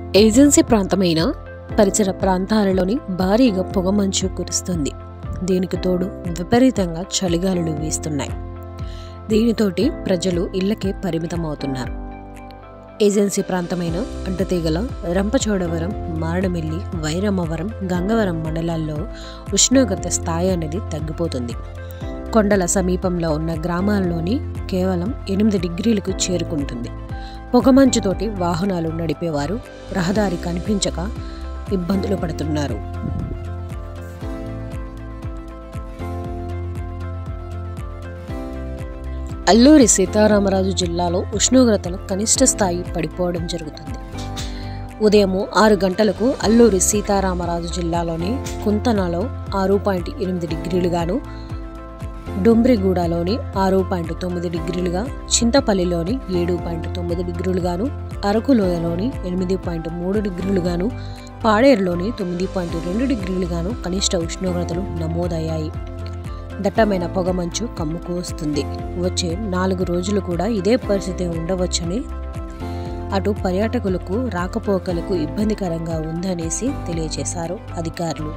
agency ప్రాంతమైన పరిసర ప్రాంతాలలోని భారీగా పొగమంచు కురుస్తుంది దీనికి తోడు విపరీతంగా చలిగాలులు వీస్తున్నాయి దీనితోటి ప్రజలు ఇళ్లకే పరిమితమవుతున్నారు ఏజెన్సీ ప్రాంతమైన అడ్డతీగల రంపచోడవరం మారడమిల్లి వైరమ్మవరం గంగవరం మండలాల్లో ఉష్ణోగ్రత స్థాయి అనేది తగ్గిపోతుంది కొండల సమీపంలో ఉన్న గ్రామాల్లోని కేవలం ఎనిమిది డిగ్రీలకు చేరుకుంటుంది పొగమంచుతోటి వాహనాలు నడిపేవారు రహదారి కనిపించక ఇబ్బందులు పడుతున్నారు అల్లూరి సీతారామరాజు జిల్లాలో ఉష్ణోగ్రతల కనిష్ట స్థాయి పడిపోవడం జరుగుతుంది ఉదయం ఆరు గంటలకు అల్లూరి సీతారామరాజు జిల్లాలోని కుంతనలో ఆరు పాయింట్ ఎనిమిది డిగ్రీలుగాను డుమ్రిగూడలోని ఆరు పాయింట్ తొమ్మిది డిగ్రీలుగా చింతపల్లిలోని ఏడు పాయింట్ తొమ్మిది డిగ్రీలుగాను అరకులోయలోని ఎనిమిది పాయింట్ మూడు డిగ్రీలుగాను పాడేరులోని తొమ్మిది పాయింట్ రెండు డిగ్రీలుగాను కనిష్ట ఉష్ణోగ్రతలు నమోదయ్యాయి దట్టమైన పొగమంచు కమ్ముకు వస్తుంది వచ్చే నాలుగు రోజులు కూడా ఇదే పరిస్థితి ఉండవచ్చని అటు పర్యాటకులకు రాకపోకలకు ఇబ్బందికరంగా ఉందనేసి తెలియజేశారు అధికారులు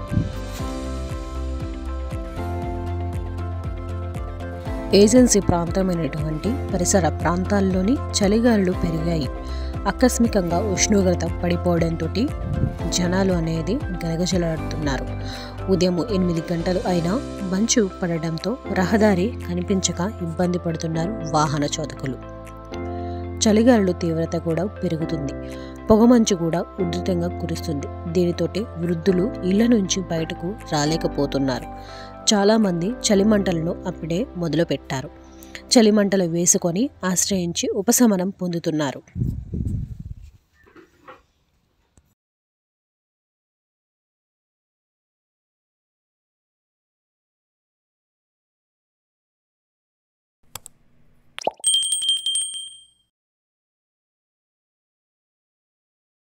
ఏజెన్సీ ప్రాంతమైనటువంటి పరిసర ప్రాంతాల్లోని చలిగాలులు పెరిగాయి ఆకస్మికంగా ఉష్ణోగ్రత పడిపోవడంతో జనాలు అనేది గలగజలాడుతున్నారు ఉదయం ఎనిమిది గంటలు అయినా మంచు పడడంతో రహదారి కనిపించక ఇబ్బంది పడుతున్నారు వాహన చోదకులు చలిగాలుల తీవ్రత కూడా పెరుగుతుంది పొగమంచు కూడా ఉధృతంగా కురుస్తుంది దీనితోటి వృద్ధులు ఇళ్ల నుంచి బయటకు రాలేకపోతున్నారు చాలామంది చలిమంటలను అప్పుడే మొదలుపెట్టారు చలిమంటలు వేసుకొని ఆశ్రయించి ఉపశమనం పొందుతున్నారు